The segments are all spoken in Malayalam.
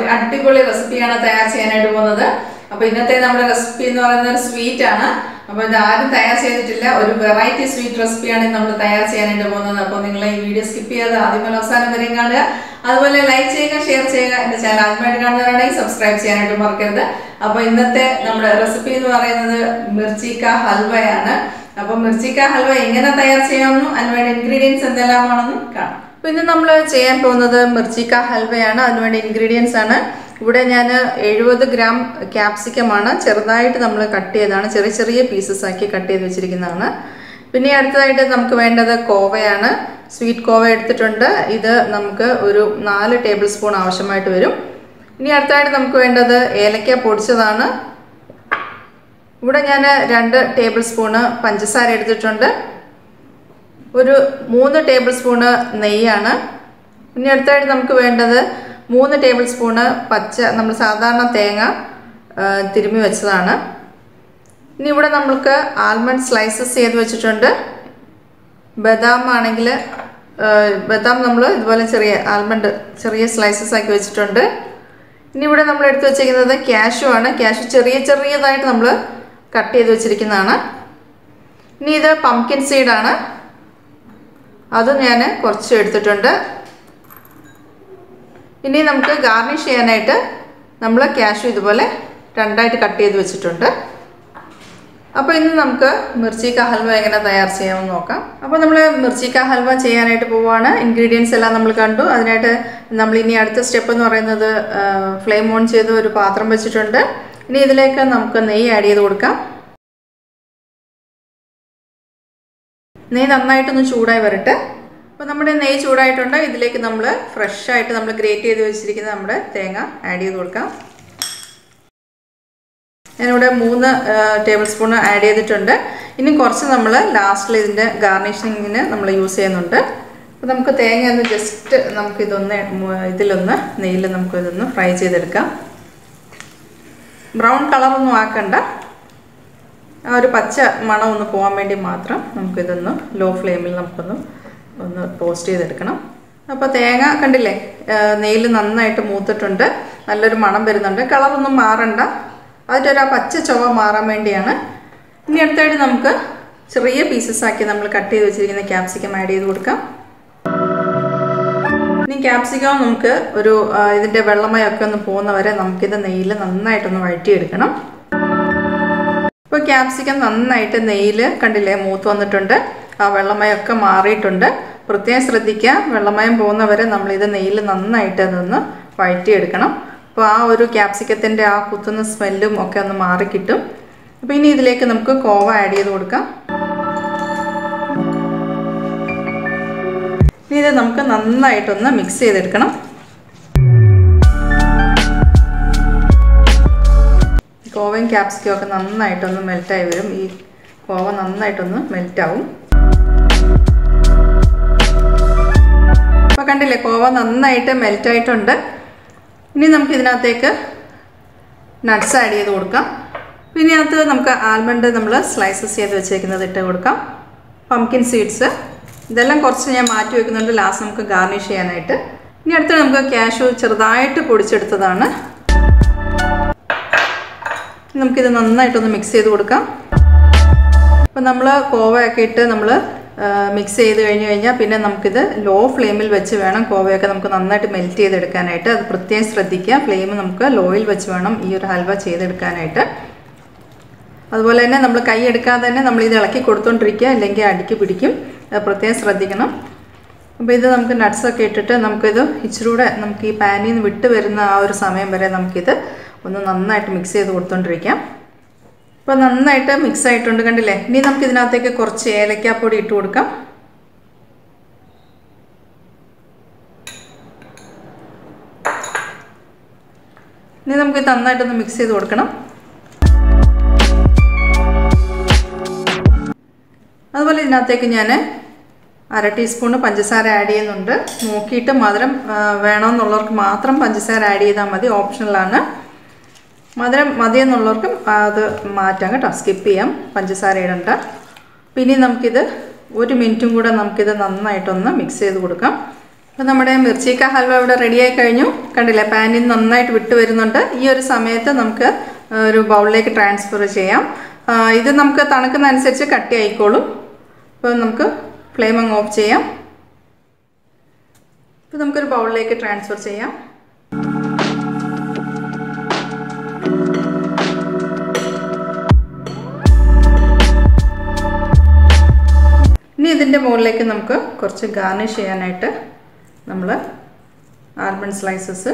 ഒരു അടിപൊളി റെസിപ്പിയാണ് തയ്യാർ ചെയ്യാനായിട്ട് പോകുന്നത് അപ്പൊ ഇന്നത്തെ നമ്മുടെ റെസിപ്പി എന്ന് പറയുന്നത് ഒരു സ്വീറ്റ് ആണ് അപ്പൊ ഇത് ആരും തയ്യാർ ചെയ്തിട്ടില്ല ഒരു വെറൈറ്റി സ്വീറ്റ് റെസിപ്പിയാണ് നമ്മൾ തയ്യാർ ചെയ്യാനായിട്ട് പോകുന്നത് അപ്പോൾ നിങ്ങൾ ഈ വീഡിയോ സ്കിപ്പ് ചെയ്യാതെ ആദ്യം മുതൽ അവസാനം വരെയും കാണുക അതുപോലെ ലൈക്ക് ചെയ്യുക ഷെയർ ചെയ്യുക എന്റെ ചാനൽ ആദ്യമായിട്ട് കാണുന്നവരാണെങ്കിൽ സബ്സ്ക്രൈബ് ചെയ്യാനായിട്ട് മറക്കരുത് അപ്പോൾ ഇന്നത്തെ നമ്മുടെ റെസിപ്പി എന്ന് പറയുന്നത് മിർച്ചിക്ക ഹൽവയാണ് അപ്പൊ മിർച്ചിക്ക ഹൽവ എങ്ങനെ തയ്യാർ ചെയ്യാമെന്നും അതിനുവേണ്ട ഇൻഗ്രീഡിയൻസ് എന്തെല്ലാമാണെന്നും കാണാം അപ്പൊ ഇന്ന് നമ്മൾ ചെയ്യാൻ പോകുന്നത് മിർച്ചിക്ക ഹൽവയാണ് അതിനുവേണ്ട ഇൻഗ്രീഡിയൻസ് ആണ് ഇവിടെ ഞാൻ എഴുപത് ഗ്രാം ക്യാപ്സിക്കമാണ് ചെറുതായിട്ട് നമ്മൾ കട്ട് ചെയ്തതാണ് ചെറിയ ചെറിയ പീസസ് ആക്കി കട്ട് ചെയ്ത് വെച്ചിരിക്കുന്നതാണ് പിന്നെ അടുത്തതായിട്ട് നമുക്ക് വേണ്ടത് കോവയാണ് സ്വീറ്റ് കോവ എടുത്തിട്ടുണ്ട് ഇത് നമുക്ക് ഒരു നാല് ടേബിൾ സ്പൂൺ ആവശ്യമായിട്ട് വരും ഇനി അടുത്തതായിട്ട് നമുക്ക് വേണ്ടത് ഏലക്ക പൊടിച്ചതാണ് ഇവിടെ ഞാൻ രണ്ട് ടേബിൾ സ്പൂണ് പഞ്ചസാര എടുത്തിട്ടുണ്ട് ഒരു മൂന്ന് ടേബിൾ സ്പൂണ് നെയ്യാണ് ഇനി അടുത്തായിട്ട് നമുക്ക് വേണ്ടത് മൂന്ന് ടേബിൾ സ്പൂണ് പച്ച നമ്മൾ സാധാരണ തേങ്ങ ആ, തിരുമ്മി വെച്ചതാണ് ഇനി ഇവിടെ നമുക്ക് ആൽമണ്ട് സ്ലൈസസ് ചെയ്ത് വെച്ചിട്ടുണ്ട് ബദാം ആണെങ്കിൽ ബദാം നമ്മൾ ഇതുപോലെ ചെറിയ ആൽമണ്ട് ചെറിയ സ്ലൈസസ് ആക്കി വെച്ചിട്ടുണ്ട് ഇനി ഇവിടെ നമ്മൾ എടുത്തു വെച്ചിരിക്കുന്നത് ക്യാഷു ആണ് ക്യാഷു ചെറിയ ചെറിയതായിട്ട് നമ്മൾ കട്ട് ചെയ്ത് വെച്ചിരിക്കുന്നതാണ് ഇനി ഇത് പംകിൻ സീഡാണ് അത് ഞാൻ കുറച്ച് എടുത്തിട്ടുണ്ട് ഇനി നമുക്ക് ഗാർണിഷ് ചെയ്യാനായിട്ട് നമ്മൾ ക്യാഷു ഇതുപോലെ രണ്ടായിട്ട് കട്ട് ചെയ്ത് വെച്ചിട്ടുണ്ട് അപ്പോൾ ഇന്ന് നമുക്ക് മിർച്ചിക്ക ഹൽവ എങ്ങനെ തയ്യാർ ചെയ്യാമെന്ന് നോക്കാം അപ്പോൾ നമ്മൾ മിർച്ചിക്ക ഹൽവ ചെയ്യാനായിട്ട് പോവുകയാണ് ഇൻഗ്രീഡിയൻസ് എല്ലാം നമ്മൾ കണ്ടു അതിനായിട്ട് നമ്മൾ ഇനി അടുത്ത സ്റ്റെപ്പ് എന്ന് പറയുന്നത് ഫ്ലെയിം ഓൺ ചെയ്ത് ഒരു പാത്രം വെച്ചിട്ടുണ്ട് ഇനി ഇതിലേക്ക് നമുക്ക് നെയ്യ് ആഡ് ചെയ്ത് കൊടുക്കാം നെയ്യ് നന്നായിട്ടൊന്ന് ചൂടായി വരട്ടെ അപ്പോൾ നമ്മുടെ നെയ്യ് ചൂടായിട്ടുണ്ട് ഇതിലേക്ക് നമ്മൾ ഫ്രഷ് ആയിട്ട് നമ്മൾ ഗ്രേറ്റ് ചെയ്ത് വെച്ചിരിക്കുന്ന നമ്മുടെ തേങ്ങ ആഡ് ചെയ്ത് കൊടുക്കാം ഞാനിവിടെ മൂന്ന് ടേബിൾ സ്പൂൺ ആഡ് ചെയ്തിട്ടുണ്ട് ഇനി കുറച്ച് നമ്മൾ ലാസ്റ്റിൽ ഇതിൻ്റെ ഗാർണിഷിങ്ങിന് നമ്മൾ യൂസ് ചെയ്യുന്നുണ്ട് അപ്പോൾ നമുക്ക് തേങ്ങ ഒന്ന് ജസ്റ്റ് നമുക്കിതൊന്ന് മു- ഇതിലൊന്ന് നെയ്യിൽ നമുക്കിതൊന്ന് ഫ്രൈ ചെയ്തെടുക്കാം ബ്രൗൺ കളറൊന്നും ആക്കണ്ട ആ ഒരു പച്ച മണം ഒന്ന് പോകാൻ വേണ്ടി മാത്രം നമുക്കിതൊന്ന് ലോ ഫ്ലെയിമിൽ നമുക്കൊന്ന് ഒന്ന് ടോസ്റ്റ് ചെയ്തെടുക്കണം അപ്പോൾ തേങ്ങ കണ്ടില്ലേ നെയ്യിൽ നന്നായിട്ട് മൂത്തിട്ടുണ്ട് നല്ലൊരു മണം വരുന്നുണ്ട് കളറൊന്നും മാറണ്ട അതിൻ്റെ ഒരു ആ പച്ച ചുവ മാറാൻ വേണ്ടിയാണ് ഇനി അടുത്തായിട്ട് നമുക്ക് ചെറിയ പീസസ് ആക്കി നമ്മൾ കട്ട് ചെയ്ത് വെച്ചിരിക്കുന്ന ക്യാപ്സിക്കം ആഡ് ചെയ്ത് കൊടുക്കാം ഇനി ക്യാപ്സിക്കം നമുക്ക് ഒരു ആ, ഇതിൻ്റെ വെള്ളമയൊക്കെ ഒന്ന് പോകുന്ന വരെ നമുക്കിത് നെയ്യിൽ നന്നായിട്ടൊന്ന് വഴറ്റിയെടുക്കണം ഇപ്പോൾ ക്യാപ്സിക്കം നന്നായിട്ട് നെയ്യിൽ കണ്ടില്ലേ മൂത്ത് വന്നിട്ടുണ്ട് ആ വെള്ളമയമൊക്കെ മാറിയിട്ടുണ്ട് പ്രത്യേകം ശ്രദ്ധിക്കുക വെള്ളമയം പോകുന്നവരെ നമ്മളിത് നെയ്യിൽ നന്നായിട്ട് അതൊന്ന് വഴറ്റിയെടുക്കണം അപ്പോൾ ആ ഒരു ക്യാപ്സിക്കത്തിൻ്റെ ആ കുത്തുന്ന സ്മെല്ലും ഒക്കെ ഒന്ന് മാറിക്കിട്ടും അപ്പോൾ ഇനി ഇതിലേക്ക് നമുക്ക് കോവ ആഡ് ചെയ്ത് കൊടുക്കാം ഇനി ഇത് നമുക്ക് നന്നായിട്ടൊന്ന് മിക്സ് ചെയ്തെടുക്കണം കോവയും ക്യാപ്സിക്കും ഒക്കെ നന്നായിട്ടൊന്ന് മെൽറ്റായി വരും ഈ കോവ നന്നായിട്ടൊന്ന് മെൽറ്റാവും അപ്പോൾ കണ്ടില്ലേ കോവ നന്നായിട്ട് മെൽറ്റായിട്ടുണ്ട് ഇനി നമുക്ക് ഇതിനകത്തേക്ക് നട്ട്സ് ആഡ് ചെയ്ത് കൊടുക്കാം പിന്നെ അതിനകത്ത് നമുക്ക് ആൽമണ്ട് നമ്മൾ സ്ലൈസസ് ചെയ്ത് വെച്ചേക്കുന്നത് ഇട്ട് കൊടുക്കാം പംകിൻ സീഡ്സ് ഇതെല്ലാം കുറച്ച് ഞാൻ മാറ്റി വെക്കുന്നുണ്ട് ലാസ്റ്റ് നമുക്ക് ഗാർണിഷ് ചെയ്യാനായിട്ട് ഇനി അടുത്ത് നമുക്ക് ക്യാഷു ചെറുതായിട്ട് പൊടിച്ചെടുത്തതാണ് നമുക്കിത് നന്നായിട്ടൊന്ന് മിക്സ് ചെയ്ത് കൊടുക്കാം അപ്പം നമ്മൾ കോവയൊക്കെ ഇട്ട് നമ്മൾ മിക്സ് ചെയ്ത് കഴിഞ്ഞ് കഴിഞ്ഞാൽ പിന്നെ നമുക്കിത് ലോ ഫ്ലെയിമിൽ വെച്ച് വേണം കോവയൊക്കെ നമുക്ക് നന്നായിട്ട് മെൽറ്റ് ചെയ്തെടുക്കാനായിട്ട് അത് പ്രത്യേകം ശ്രദ്ധിക്കുക ഫ്ലെയിം നമുക്ക് ലോയിൽ വെച്ച് വേണം ഈ ഒരു ഹൽവ ചെയ്തെടുക്കാനായിട്ട് അതുപോലെ തന്നെ നമ്മൾ കൈ എടുക്കാതെ തന്നെ നമ്മൾ ഇത് ഇളക്കി കൊടുത്തോണ്ടിരിക്കുക അല്ലെങ്കിൽ അടിക്ക് പിടിക്കും അത് പ്രത്യേകം ശ്രദ്ധിക്കണം അപ്പോൾ ഇത് നമുക്ക് നട്ട്സൊക്കെ ഇട്ടിട്ട് നമുക്കിത് ഇച്ചിരി കൂടെ നമുക്ക് ഈ പാനിൽ നിന്ന് വിട്ട് വരുന്ന ആ ഒരു സമയം വരെ നമുക്കിത് ഒന്ന് നന്നായിട്ട് മിക്സ് ചെയ്ത് കൊടുത്തോണ്ടിരിക്കാം ഇപ്പോൾ നന്നായിട്ട് മിക്സ് ആയിട്ടുണ്ട് കണ്ടില്ലേ ഇനി നമുക്ക് ഇതിനകത്തേക്ക് കുറച്ച് ഏലക്കാപ്പൊടി ഇട്ട് കൊടുക്കാം ഇനി നമുക്ക് ഇത് നന്നായിട്ടൊന്ന് മിക്സ് ചെയ്ത് കൊടുക്കണം അതുപോലെ ഇതിനകത്തേക്ക് ഞാൻ അര ടീസ്പൂണ് പഞ്ചസാര ആഡ് ചെയ്യുന്നുണ്ട് നോക്കിയിട്ട് മധുരം ആ, വേണമെന്നുള്ളവർക്ക് മാത്രം പഞ്ചസാര ആഡ് ചെയ്താൽ മതി ഓപ്ഷണലാണ് മധുരം മതിയെന്നുള്ളവർക്കും അത് മാറ്റാം കേട്ടോ സ്കിപ്പ് ചെയ്യാം പഞ്ചസാര ഇടണ്ട പിന്നെ നമുക്കിത് ഒരു മിനിറ്റും കൂടെ നമുക്കിത് നന്നായിട്ടൊന്ന് മിക്സ് ചെയ്ത് കൊടുക്കാം അപ്പോൾ നമ്മുടെ മിർച്ചിക്ക ഹൽവ ഇവിടെ റെഡിയായി കഴിഞ്ഞു കണ്ടില്ലേ പാനിൽ നിന്ന് നന്നായിട്ട് വിട്ട് വരുന്നുണ്ട് ഈ ഒരു സമയത്ത് നമുക്ക് ഒരു ബൗളിലേക്ക് ട്രാൻസ്ഫർ ചെയ്യാം ആ, ഇത് നമുക്ക് തണുക്കുന്നതനുസരിച്ച് കട്ടി ആയിക്കോളും അപ്പോൾ നമുക്ക് ഫ്ലെയിം അങ്ങ് ഓഫ് ചെയ്യാം ഇപ്പോൾ നമുക്കൊരു ബൗളിലേക്ക് ട്രാൻസ്ഫർ ചെയ്യാം ഇനി ഇതിൻ്റെ മുകളിലേക്ക് നമുക്ക് കുറച്ച് ഗാർണിഷ് ചെയ്യാനായിട്ട് നമ്മൾ ആൽമണ്ട് സ്ലൈസസ്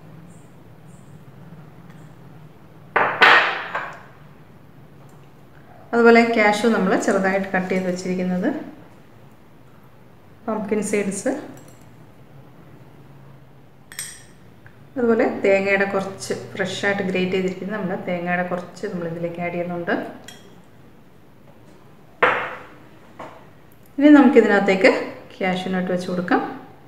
അതുപോലെ ക്യാഷു നമ്മൾ ചെറുതായിട്ട് കട്ട് ചെയ്ത് വെച്ചിരിക്കുന്നത് പംകിൻ സീഡ്സ് അതുപോലെ തേങ്ങയുടെ കുറച്ച് ഫ്രഷായിട്ട് ഗ്രേറ്റ് ചെയ്തിരിക്കുന്ന നമ്മൾ തേങ്ങയുടെ കുറച്ച് നമ്മൾ ഇതിലേക്ക് ആഡ് ചെയ്യുന്നുണ്ട് ഇനി നമുക്കിതിനകത്തേക്ക് ക്യാഷ്യൂനട്ട് വെച്ച് കൊടുക്കാം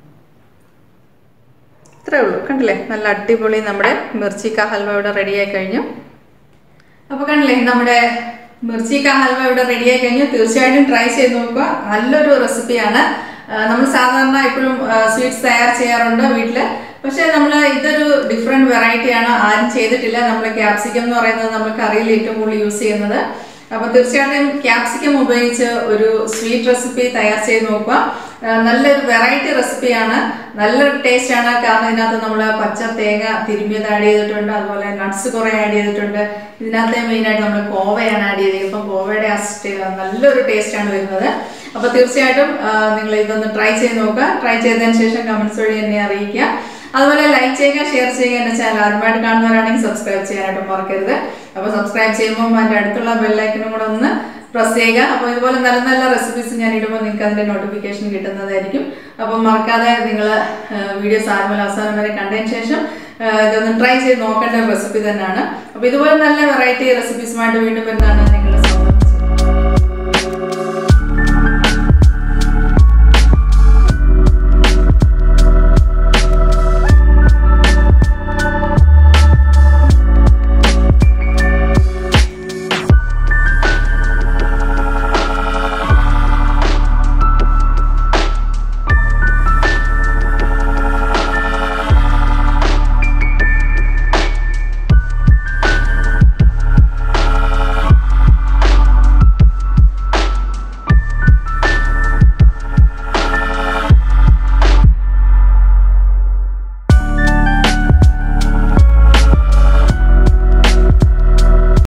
ഇത്രയേ ഉള്ളൂ കണ്ടില്ലേ നല്ല അടിപൊളി നമ്മുടെ മിർച്ചിക്ക ഹൽവ ഇവിടെ റെഡിയായി കഴിഞ്ഞു അപ്പോൾ കണ്ടില്ലേ നമ്മുടെ മിർച്ചിക്ക ഹൽവ ഇവിടെ റെഡിയായി കഴിഞ്ഞു തീർച്ചയായിട്ടും ട്രൈ ചെയ്ത് നോക്കുക നല്ലൊരു റെസിപ്പിയാണ് നമ്മൾ സാധാരണ എപ്പോഴും സ്വീറ്റ്സ് തയ്യാർ ചെയ്യാറുണ്ട് വീട്ടിൽ പക്ഷേ നമ്മൾ ഇതൊരു ഡിഫറെൻറ്റ് വെറൈറ്റിയാണ് ആരും ചെയ്തിട്ടില്ല നമ്മൾ ക്യാപ്സിക്കം എന്ന് പറയുന്നത് നമ്മൾ കറിയിൽ ഏറ്റവും കൂടുതൽ യൂസ് ചെയ്യുന്നത് അപ്പോൾ തീർച്ചയായിട്ടും ക്യാപ്സിക്കം ഉപയോഗിച്ച് ഒരു സ്വീറ്റ് റെസിപ്പി തയ്യാർ ചെയ്ത് നോക്കുക ആ, നല്ലൊരു വെറൈറ്റി റെസിപ്പിയാണ് നല്ലൊരു ടേസ്റ്റ് ആണ് കാരണം ഇതിനകത്ത് നമ്മൾ പച്ച തേങ്ങ തിരുമ്മിയത് ആഡ് ചെയ്തിട്ടുണ്ട് അതുപോലെ നട്ട്സ് കുറേ ആഡ് ചെയ്തിട്ടുണ്ട് ഇതിനകത്ത് മെയിനായിട്ട് നമ്മൾ കോവയാണ് ആഡ് ചെയ്തിരിക്കുന്നത് അപ്പം കോവയുടെ ആ സ്റ്റേ- നല്ലൊരു ടേസ്റ്റ് ആണ് വരുന്നത് അപ്പോൾ തീർച്ചയായിട്ടും നിങ്ങൾ ഇതൊന്ന് ട്രൈ ചെയ്ത് നോക്കുക ട്രൈ ചെയ്തതിന് ശേഷം കമൻസ് വഴി എന്നെ അറിയിക്കുക അതുപോലെ ലൈക്ക് ചെയ്യുക ഷെയർ ചെയ്യുക എൻ്റെ ചാനൽ ആദ്യമായിട്ട് കാണുന്നവരാണെങ്കിൽ സബ്സ്ക്രൈബ് ചെയ്യാനായിട്ട് മറക്കരുത് അപ്പോൾ സബ്സ്ക്രൈബ് ചെയ്യുമ്പോൾ അതിൻ്റെ അടുത്തുള്ള ബെല്ലൈക്കനും കൂടെ ഒന്ന് പ്രസ് ചെയ്യുക അപ്പോൾ ഇതുപോലെ നല്ല നല്ല റെസിപ്പീസ് ഞാൻ ഇടുമ്പോൾ നിങ്ങൾക്ക് അതിൻ്റെ നോട്ടിഫിക്കേഷൻ കിട്ടുന്നതായിരിക്കും അപ്പം മറക്കാതെ നിങ്ങൾ വീഡിയോസ് ആദ്യം മുതൽ അവസാനം വരെ കണ്ടതിന് ശേഷം ആ, ഇതൊന്ന് ട്രൈ ചെയ്ത് നോക്കേണ്ട റെസിപ്പി തന്നെയാണ് അപ്പോൾ ഇതുപോലെ നല്ല വെറൈറ്റി റെസിപ്പീസുമായിട്ട് വീണ്ടും വരുന്നതാണ്